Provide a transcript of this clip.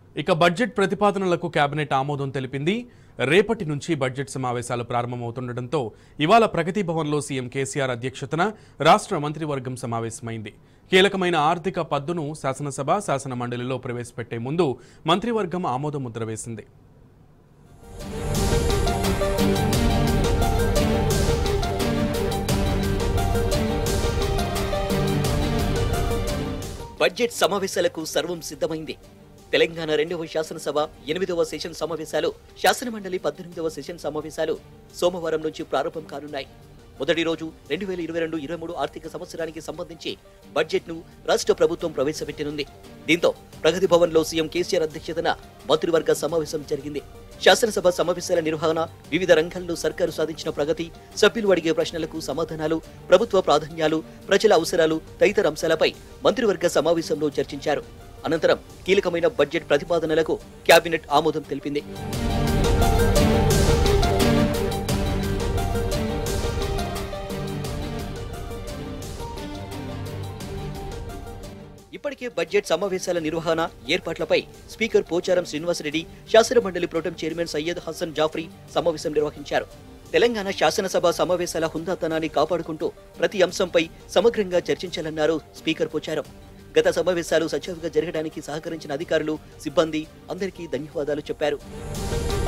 ఇక budget ప్రతిపాదనలకు cabinet ఆమోదం తెలిపింది రేపటి నుంచి బడ్జెట్ సమావేశాలు ప్రారంభమవుతుండటంతో ఇవాళ ప్రగతి భవన్లో సీఎం కేసీఆర్ అధ్యక్షతన రాష్ట్ర మంత్రివర్గం సమావేశమైంది కీలకమైన ఆర్థిక పద్దును శాసనసభ శాసన మండలిలో ప్రవేశపెట్టే ముందు మంత్రివర్గం ఆమోద ముద్ర వేసింది బడ్జెట్ సమావేశాలకు సర్వం సిద్ధమైంది తెలంగాణ రెండవ శాసనసభ ఎనిమిదవ సెషన్ సమావేశాలు శాసనమండలి పద్దెనిమిదవ సెషన్ సమావేశాలు సోమవారం నుంచి ప్రారంభం కానున్నాయి మొదటి రోజు రెండు వేల ఇరవై రెండు ఇరవై మూడు ఆర్థిక సంవత్సరానికి సంబంధించి బడ్జెట్ ను రాష్ట్ర ప్రభుత్వం ప్రవేశపెట్టనుంది దీంతో ప్రగతి భవన్ లో సీఎం కేసీఆర్ అధ్యక్షతన మంత్రివర్గ సమావేశం జరిగింది శాసనసభ సమావేశాల నిర్వహణ వివిధ రంగాల్లో సర్కారు సాధించిన ప్రగతి సభ్యులు అడిగే ప్రశ్నలకు సమాధానాలు ప్రభుత్వ ప్రాధాన్యాలు ప్రజల అవసరాలు తదితర అంశాలపై మంత్రివర్గ సమావేశంలో చర్చించారు అనంతరం కీలకమైన బడ్జెట్ ప్రతిపాదనలకు కేబినెట్ ఆమోదం తెలిపింది ఇప్పటికే బడ్జెట్ సమావేశాల నిర్వహణ ఏర్పాట్లపై స్పీకర్ పోచారం శ్రీనివాసరెడ్డి శాసన మండలి ప్రోటం చైర్మన్ సయ్యద్ హసన్ జాఫ్రీ సమావేశం నిర్వహించారు తెలంగాణ శాసనసభ సమావేశాల హుందాతనాన్ని కాపాడుకుంటూ ప్రతి అంశంపై సమగ్రంగా చర్చించాలన్నారు స్పీకర్ పోచారం గత సమావేశాలు సజావుగా జరగడానికి సహకరించిన అధికారులు సిబ్బంది అందరికీ ధన్యవాదాలు చెప్పారు